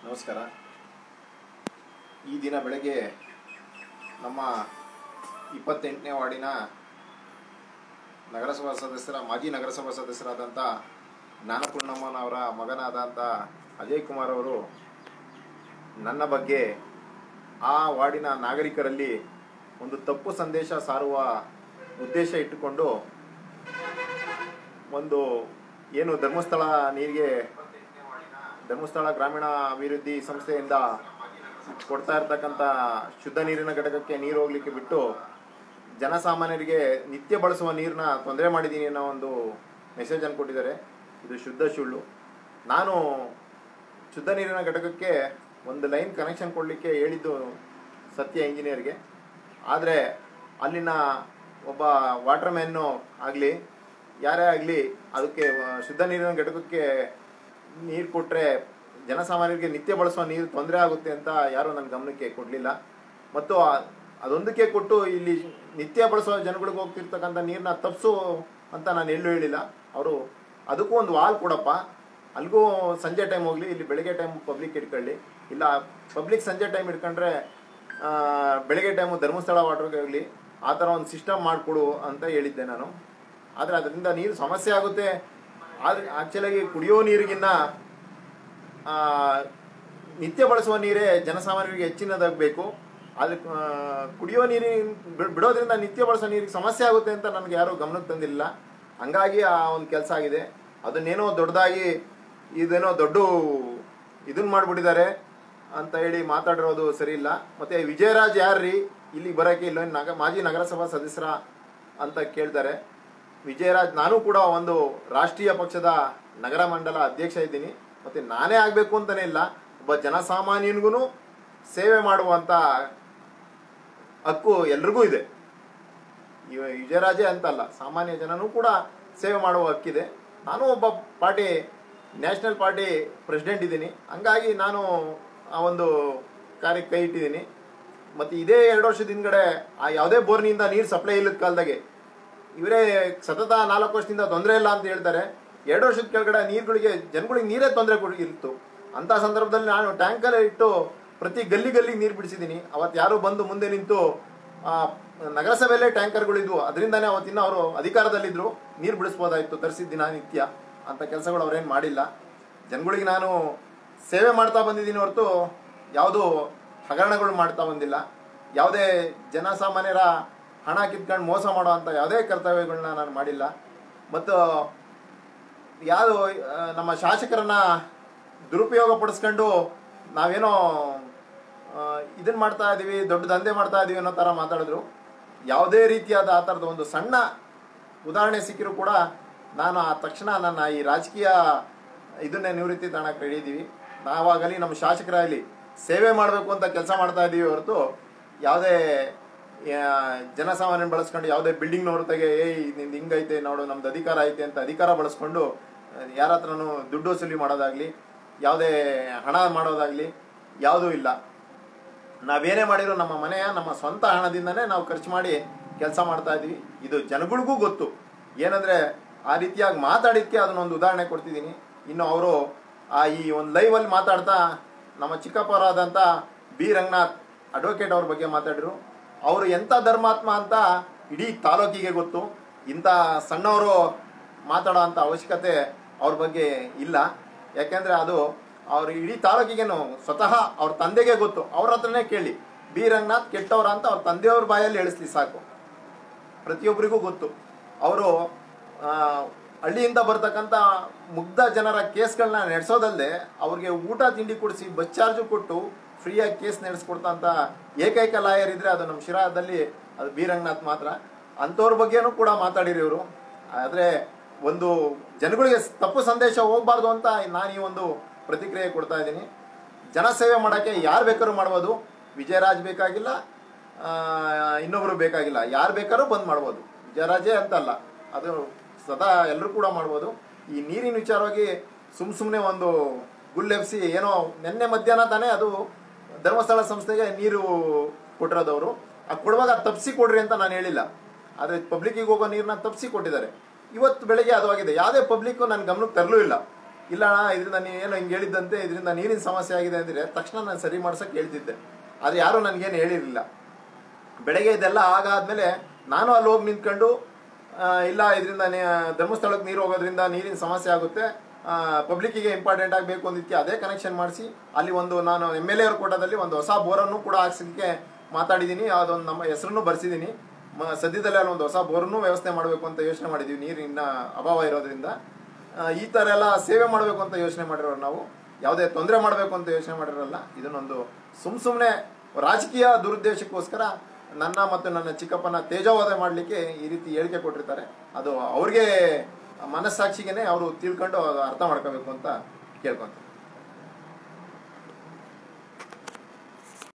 ನಮಸ್ಕಾರ ಈ ದಿನ ಬೆಳಗ್ಗೆ ನಮ್ಮ ಇಪ್ಪತ್ತೆಂಟನೇ ವಾರ್ಡಿನ ನಗರಸಭಾ ಸದಸ್ಯರ ಮಾಜಿ ನಗರಸಭಾ ಸದಸ್ಯರಾದಂಥ ಜ್ಞಾನಪೂರ್ಣಮ್ಮನವರ ಮಗನಾದಂಥ ಅಜಯ್ ಕುಮಾರ್ ಅವರು ನನ್ನ ಬಗ್ಗೆ ಆ ವಾರ್ಡಿನ ನಾಗರಿಕರಲ್ಲಿ ಒಂದು ತಪ್ಪು ಸಂದೇಶ ಸಾರುವ ಉದ್ದೇಶ ಇಟ್ಟುಕೊಂಡು ಒಂದು ಏನು ಧರ್ಮಸ್ಥಳ ನೀರಿಗೆ ಧರ್ಮಸ್ಥಳ ಗ್ರಾಮೀಣ ಅಭಿವೃದ್ಧಿ ಸಂಸ್ಥೆಯಿಂದ ಕೊಡ್ತಾ ಇರ್ತಕ್ಕಂಥ ಶುದ್ಧ ನೀರಿನ ಘಟಕಕ್ಕೆ ನೀರು ಹೋಗ್ಲಿಕ್ಕೆ ಬಿಟ್ಟು ಜನಸಾಮಾನ್ಯರಿಗೆ ನಿತ್ಯ ಬಳಸುವ ನೀರನ್ನ ತೊಂದರೆ ಮಾಡಿದ್ದೀನಿ ಅನ್ನೋ ಒಂದು ಮೆಸೇಜನ್ನು ಕೊಟ್ಟಿದ್ದಾರೆ ಇದು ಶುದ್ಧ ಸುಳ್ಳು ನಾನು ಶುದ್ಧ ನೀರಿನ ಘಟಕಕ್ಕೆ ಒಂದು ಲೈನ್ ಕನೆಕ್ಷನ್ ಕೊಡಲಿಕ್ಕೆ ಹೇಳಿದ್ದು ಸತ್ಯ ಇಂಜಿನಿಯರ್ಗೆ ಆದರೆ ಅಲ್ಲಿನ ಒಬ್ಬ ವಾಟರ್ ಮ್ಯಾನ್ನು ಆಗಲಿ ಯಾರೇ ಆಗಲಿ ಅದಕ್ಕೆ ಆ, ಶುದ್ಧ ನೀರಿನ ಘಟಕಕ್ಕೆ ನೀರು ಕೊಟ್ಟರೆ ಜನಸಾಮಾನ್ಯರಿಗೆ ನಿತ್ಯ ಬಳಸುವ ನೀರು ತೊಂದರೆ ಆಗುತ್ತೆ ಅಂತ ಯಾರೂ ನನ್ನ ಗಮನಕ್ಕೆ ಕೊಡಲಿಲ್ಲ ಮತ್ತು ಆ- ಅದೊಂದಕ್ಕೆ ಕೊಟ್ಟು ಇಲ್ಲಿ ನಿತ್ಯ ಬಳಸುವ ಜನಗಳಿಗೆ ಹೋಗ್ತಿರ್ತಕ್ಕಂಥ ನೀರನ್ನ ತಪ್ಪಿಸು ಅಂತ ನಾನು ಎಲ್ಲೂ ಹೇಳಿಲ್ಲ ಅವರು ಅದಕ್ಕೂ ಒಂದು ವಾಲ್ ಕೊಡಪ್ಪ ಅಲ್ಲಿಗೂ ಸಂಜೆ ಟೈಮ್ ಹೋಗಲಿ ಇಲ್ಲಿ ಬೆಳಗ್ಗೆ ಟೈಮ್ ಪಬ್ಲಿಕ್ ಇಟ್ಕೊಳ್ಳಿ ಇಲ್ಲ ಪಬ್ಲಿಕ್ ಸಂಜೆ ಟೈಮ್ ಇಟ್ಕೊಂಡ್ರೆ ಆ, ಬೆಳಗ್ಗೆ ಟೈಮು ಧರ್ಮಸ್ಥಳ ವಾಟರ್ಗೆ ಆಗಲಿ ಆ ಥರ ಒಂದು ಸಿಸ್ಟಮ್ ಮಾಡಿಕೊಡು ಅಂತ ಹೇಳಿದ್ದೆ ನಾನು ಆದರೆ ಅದರಿಂದ ನೀರು ಸಮಸ್ಯೆ ಆಗುತ್ತೆ ಆದರೆ ಆ್ಯಕ್ಚುಲಾಗಿ ಕುಡಿಯೋ ನೀರಿಗಿನ್ನ ಆ, ನಿತ್ಯ ಬಳಸುವ ನೀರೇ ಜನಸಾಮಾನ್ಯರಿಗೆ ಹೆಚ್ಚಿನದಾಗಬೇಕು ಅದಕ್ಕೆ ಆ, ಕುಡಿಯೋ ನೀರಿನ ಬಿಡ್- ಬಿಡೋದ್ರಿಂದ ನಿತ್ಯ ಬಳಸೋ ನೀರಿಗೆ ಸಮಸ್ಯೆ ಆಗುತ್ತೆ ಅಂತ ನನಗೆ ಯಾರೂ ಗಮನಕ್ಕೆ ತಂದಿಲ್ಲ ಹಂಗಾಗಿ ಆ ಒಂದು ಕೆಲಸ ಆಗಿದೆ ಅದನ್ನೇನೋ ದೊಡ್ಡದಾಗಿ ಇದೇನೋ ದೊಡ್ಡ ಇದನ್ನ ಮಾಡಿಬಿಟ್ಟಿದ್ದಾರೆ ಅಂತ ಹೇಳಿ ಮಾತಾಡಿರೋದು ಸರಿ ಇಲ್ಲ ಮತ್ತೆ ವಿಜಯರಾಜ್ ಯಾರ್ರೀ ಇಲ್ಲಿ ಬರೋಕ್ಕೆ ಇಲ್ಲ ನಗ ಮಾಜಿ ನಗರಸಭಾ ಸದಸ್ಯರ ಅಂತ ಕೇಳ್ತಾರೆ ವಿಜಯರಾಜ್ ನಾನು ಕೂಡ ಒಂದು ರಾಷ್ಟ್ರೀಯ ಪಕ್ಷದ ನಗರ ಮಂಡಲ ಅಧ್ಯಕ್ಷ ಇದ್ದೀನಿ ಮತ್ತೆ ನಾನೇ ಆಗಬೇಕು ಅಂತಾನೆ ಇಲ್ಲ ಒಬ್ಬ ಜನಸಾಮಾನ್ಯನಿಗೂ ಸೇವೆ ಮಾಡುವಂತ ಹಕ್ಕು ಎಲ್ರಿಗೂ ಇದೆ ಇವ ವಿಜಯರಾಜೇ ಅಂತಲ್ಲ ಸಾಮಾನ್ಯ ಜನನೂ ಕೂಡ ಸೇವೆ ಮಾಡುವ ಹಕ್ಕಿದೆ ನಾನು ಒಬ್ಬ ಪಾರ್ಟಿ ನ್ಯಾಷನಲ್ ಪಾರ್ಟಿ ಪ್ರೆಸಿಡೆಂಟ್ ಇದ್ದೀನಿ ಹಂಗಾಗಿ ನಾನು ಆ ಒಂದು ಕಾರ್ಯಕ್ಕೆ ಕೈ ಇಟ್ಟಿದ್ದೀನಿ ಮತ್ತು ಇದೇ ಎರಡು ವರ್ಷದ ಹಿಂದ್ಗಡೆ ಆ ಯಾವುದೇ ಬೋರ್ನಿಂದ ನೀರು ಸಪ್ಲೈ ಇಲ್ಲದ ಕಾಲದಾಗೆ ಇವರೇ ಸತತ ನಾಲ್ಕು ವರ್ಷದಿಂದ ತೊಂದರೆ ಇಲ್ಲ ಅಂತ ಹೇಳ್ತಾರೆ ಎರಡು ವರ್ಷದ ಕೆಳಗಡೆ ನೀರುಗಳಿಗೆ ಜನಗಳಿಗೆ ನೀರೇ ತೊಂದರೆ ಇತ್ತು ಅಂತ ಸಂದರ್ಭದಲ್ಲಿ ನಾನು ಟ್ಯಾಂಕರ್ ಇಟ್ಟು ಪ್ರತಿ ಗಲ್ಲಿ ಗಲ್ಲಿಗೆ ನೀರು ಬಿಡಿಸಿದ್ದೀನಿ ಅವತ್ತು ಯಾರು ಬಂದು ಮುಂದೆ ನಿಂತು ಆ, ನಗರಸಭೆಯಲ್ಲೇ ಟ್ಯಾಂಕರ್ಗಳಿದ್ವು ಅದರಿಂದಾನೇ ಅವತ್ತಿನ ಅವರು ಅಧಿಕಾರದಲ್ಲಿದ್ದರು ನೀರು ಬಿಡಿಸ್ಬೋದಾಯಿತು ತರಿಸಿದ ದಿನನಿತ್ಯ ಅಂತ ಕೆಲಸಗಳು ಅವ್ರೇನು ಮಾಡಿಲ್ಲ ಜನಗಳಿಗೆ ನಾನು ಸೇವೆ ಮಾಡ್ತಾ ಬಂದಿದ್ದೀನಿ ಹೊರತು ಯಾವುದು ಹಗರಣಗಳು ಮಾಡ್ತಾ ಬಂದಿಲ್ಲ ಯಾವುದೇ ಜನಸಾಮಾನ್ಯರ ಹಣ ಕಿತ್ಕೊಂಡು ಮೋಸ ಮಾಡೋ ಅಂತ ಯಾವುದೇ ಕರ್ತವ್ಯಗಳನ್ನ ನಾನು ಮಾಡಿಲ್ಲ ಮತ್ತು ಯಾವುದು ಆ, ನಮ್ಮ ಶಾಸಕರನ್ನ ದುರುಪಯೋಗ ಪಡಿಸ್ಕೊಂಡು ನಾವೇನೋ ಇದನ್ನ ಮಾಡ್ತಾ ಇದೀವಿ ದೊಡ್ಡ ದಂಧೆ ಮಾಡ್ತಾ ಇದೀವಿ ಅನ್ನೋ ಥರ ಮಾತಾಡಿದ್ರು ಯಾವುದೇ ರೀತಿಯಾದ ಆ ಥರದ ಒಂದು ಸಣ್ಣ ಉದಾಹರಣೆ ಸಿಕ್ಕಿರೂ ಕೂಡ ನಾನು ಆ ತಕ್ಷಣ ನನ್ನ ಈ ರಾಜಕೀಯ ಇದನ್ನೇ ನಿವೃತ್ತಿ ತಗೊಳಕ್ಕೆ ಹಿಡಿದೀವಿ ನಾವಾಗಲಿ ನಮ್ಮ ಶಾಸಕರಾಗಲಿ ಸೇವೆ ಮಾಡಬೇಕು ಅಂತ ಕೆಲಸ ಮಾಡ್ತಾ ಇದ್ದೀವಿ ಹೊರತು ಯಾವುದೇ ಆ, ಜನಸಾಮಾನ್ಯನ ಬಳಸ್ಕೊಂಡು ಯಾವುದೇ ಬಿಲ್ಡಿಂಗ್ ಹೊರತಾಗೆ ಏಯ್ ನಿಂದು ಹಿಂಗೈತೆ ನೋಡು ನಮ್ದು ಅಧಿಕಾರ ಐತೆ ಅಂತ ಅಧಿಕಾರ ಬಳಸ್ಕೊಂಡು ಯಾರ ಹತ್ರನೂ ದುಡ್ಡು ವಸೂಲಿ ಮಾಡೋದಾಗ್ಲಿ ಯಾವುದೇ ಹಣ ಮಾಡೋದಾಗ್ಲಿ ಯಾವುದೂ ಇಲ್ಲ ನಾವೇನೇ ಮಾಡಿರೋ ನಮ್ಮ ಮನೆಯ ನಮ್ಮ ಸ್ವಂತ ಹಣದಿಂದನೇ ನಾವು ಖರ್ಚು ಮಾಡಿ ಕೆಲಸ ಮಾಡ್ತಾ ಇದೀವಿ ಇದು ಜನಗಳಿಗೂ ಗೊತ್ತು ಏನಂದ್ರೆ ಆ ರೀತಿಯಾಗಿ ಮಾತಾಡಿದ್ಕೆ ಅದನ್ನೊಂದು ಉದಾಹರಣೆ ಕೊಡ್ತಿದ್ದೀನಿ ಇನ್ನು ಅವರು ಆ ಈ ಒಂದು ಲೈವಲ್ಲಿ ಮಾತಾಡ್ತಾ ನಮ್ಮ ಚಿಕ್ಕಪ್ಪರಾದಂಥ ಬಿ ರಂಗನಾಥ್ ಅಡ್ವೊಕೇಟ್ ಅವ್ರ ಬಗ್ಗೆ ಮಾತಾಡಿದ್ರು ಅವರು ಎಂಥ ಧರ್ಮಾತ್ಮ ಅಂತ ಇಡೀ ತಾಲೂಕಿಗೆ ಗೊತ್ತು ಇಂಥ ಸಣ್ಣವರು ಮಾತಾಡೋ ಅಂಥ ಅವಶ್ಯಕತೆ ಅವ್ರ ಬಗ್ಗೆ ಇಲ್ಲ ಯಾಕೆಂದ್ರೆ ಅದು ಅವ್ರ ಇಡೀ ತಾಲೂಕಿಗೇನು ಸ್ವತಃ ಅವ್ರ ತಂದೆಗೆ ಗೊತ್ತು ಅವ್ರ ಹತ್ರನೇ ಕೇಳಿ ಬಿ ರಂಗನಾಥ್ ಕೆಟ್ಟವ್ರ ಅಂತ ಅವ್ರ ತಂದೆಯವ್ರ ಬಾಯಲ್ಲಿ ಹೇಳಿಸ್ಲಿ ಸಾಕು ಪ್ರತಿಯೊಬ್ಬರಿಗೂ ಗೊತ್ತು ಅವರು ಹಳ್ಳಿಯಿಂದ ಬರ್ತಕ್ಕಂಥ ಮುಗ್ಧ ಜನರ ಕೇಸ್ಗಳನ್ನ ನಡೆಸೋದಲ್ಲದೆ ಅವ್ರಿಗೆ ಊಟ ತಿಂಡಿ ಕೊಡಿಸಿ ಬಸ್ ಚಾರ್ಜು ಕೊಟ್ಟು ಫ್ರೀಯಾಗಿ ಕೇಸ್ ನಡೆಸ್ಕೊಡ್ತಂತ ಏಕೈಕ ಲಾಯರ್ ಇದ್ರೆ ಅದು ನಮ್ಮ ಶಿರಾದಲ್ಲಿ ಅದು ಬಿ ರಂಗನಾಥ್ ಮಾತ್ರ ಅಂಥವ್ರ ಬಗ್ಗೆನೂ ಕೂಡ ಮಾತಾಡಿರಿ ಇವರು ಆದರೆ ಒಂದು ಜನಗಳಿಗೆ ತಪ್ಪು ಸಂದೇಶ ಹೋಗ್ಬಾರ್ದು ಅಂತ ನಾನು ಈ ಒಂದು ಪ್ರತಿಕ್ರಿಯೆ ಕೊಡ್ತಾ ಇದ್ದೀನಿ ಜನಸೇವೆ ಮಾಡೋಕ್ಕೆ ಯಾರು ಬೇಕಾದ್ರೂ ಮಾಡ್ಬೋದು ವಿಜಯರಾಜ್ ಬೇಕಾಗಿಲ್ಲ ಆ, ಇನ್ನೊಬ್ರು ಬೇಕಾಗಿಲ್ಲ ಯಾರು ಬೇಕಾದ್ರೂ ಬಂದ್ ಮಾಡ್ಬೋದು ವಿಜಯರಾಜೇ ಅಂತಲ್ಲ ಅದು ಸದಾ ಎಲ್ಲರೂ ಕೂಡ ಮಾಡ್ಬೋದು ಈ ನೀರಿನ ವಿಚಾರವಾಗಿ ಸುಮ್ ಸುಮ್ಮನೆ ಒಂದು ಗುಲ್ಲೆಬ್ಸಿ ಏನೋ ನಿನ್ನೆ ಮಧ್ಯಾಹ್ನ ತಾನೇ ಅದು ಧರ್ಮಸ್ಥಳ ಸಂಸ್ಥೆಗೆ ನೀರು ಕೊಟ್ಟಿರೋದವರು ಆ ಕೊಡುವಾಗ ತಪ್ಪಿಸಿ ಕೊಡ್ರಿ ಅಂತ ನಾನು ಹೇಳಿಲ್ಲ ಆದರೆ ಪಬ್ಲಿಕ್ಕಿಗೆ ಹೋಗೋ ನೀರನ್ನ ತಪ್ಪಿಸಿ ಕೊಟ್ಟಿದ್ದಾರೆ ಇವತ್ತು ಬೆಳಗ್ಗೆ ಅದು ಆಗಿದೆ ಯಾವುದೇ ಪಬ್ಲಿಕ್ಕು ನನ್ನ ಗಮನಕ್ಕೆ ತರಲೂ ಇಲ್ಲ ಇಲ್ಲ ಅಣ್ಣ ಇದರಿಂದ ನೀವೇನು ಹಿಂಗೆ ಹೇಳಿದ್ದಂತೆ ಇದರಿಂದ ನೀರಿನ ಸಮಸ್ಯೆ ಆಗಿದೆ ಅಂದರೆ ತಕ್ಷಣ ನಾನು ಸರಿ ಮಾಡ್ಸಕ್ಕೆ ಹೇಳ್ತಿದ್ದೆ ಆದರೆ ಯಾರೂ ನನಗೇನು ಹೇಳಿರಲಿಲ್ಲ ಬೆಳಗ್ಗೆ ಇದೆಲ್ಲ ಆಗಾದ್ಮೇಲೆ ನಾನು ಅಲ್ಲಿ ಹೋಗಿ ನಿಂತ್ಕೊಂಡು ಆ, ಇಲ್ಲ ಇದರಿಂದ ಧರ್ಮಸ್ಥಳಕ್ಕೆ ನೀರು ಹೋಗೋದ್ರಿಂದ ನೀರಿನ ಸಮಸ್ಯೆ ಆಗುತ್ತೆ ಪಬ್ಲಿಕ್ಕಿಗೆ ಇಂಪಾರ್ಟೆಂಟ್ ಆಗಬೇಕು ಅಂದಿದ್ದಕ್ಕೆ ಅದೇ ಕನೆಕ್ಷನ್ ಮಾಡಿಸಿ ಅಲ್ಲಿ ಒಂದು ನಾನು ಎಮ್ ಎಲ್ ಎ ಅವ್ರ ಕೋಟದಲ್ಲಿ ಒಂದು ಹೊಸ ಬೋರನ್ನು ಕೂಡ ಹಾಕ್ಸಲಿಕ್ಕೆ ಮಾತಾಡಿದ್ದೀನಿ ಅದೊಂದು ನಮ್ಮ ಹೆಸರನ್ನು ಬರ್ಸಿದ್ದೀನಿ ಮ ಸದ್ಯದಲ್ಲೇ ಅಲ್ಲಿ ಒಂದು ಹೊಸ ಬೋರನ್ನು ವ್ಯವಸ್ಥೆ ಮಾಡಬೇಕು ಅಂತ ಯೋಚನೆ ಮಾಡಿದ್ದೀವಿ ನೀರಿನ ಅಭಾವ ಇರೋದ್ರಿಂದ ಆ, ಈ ಥರ ಎಲ್ಲ ಸೇವೆ ಮಾಡಬೇಕು ಅಂತ ಯೋಚನೆ ಮಾಡಿರೋರು ನಾವು ಯಾವುದೇ ತೊಂದರೆ ಮಾಡಬೇಕು ಅಂತ ಯೋಚನೆ ಮಾಡಿರಲ್ಲ ಇದನ್ನೊಂದು ಸುಮ್ ಸುಮ್ಮನೆ ರಾಜಕೀಯ ದುರುದ್ದೇಶಕ್ಕೋಸ್ಕರ ನನ್ನ ಮತ್ತು ನನ್ನ ಚಿಕ್ಕಪ್ಪನ ತೇಜೋವಧೆ ಮಾಡಲಿಕ್ಕೆ ಈ ರೀತಿ ಹೇಳಿಕೆ ಕೊಟ್ಟಿರ್ತಾರೆ ಅದು ಅವ್ರಿಗೆ ಮನಸ್ಸಾಕ್ಷಿಗೆನೆ ಅವರು ತಿಳ್ಕೊಂಡು ಅದು ಅರ್ಥ ಮಾಡ್ಕೋಬೇಕು ಅಂತ ಕೇಳ್ಕೊಂತಾರೆ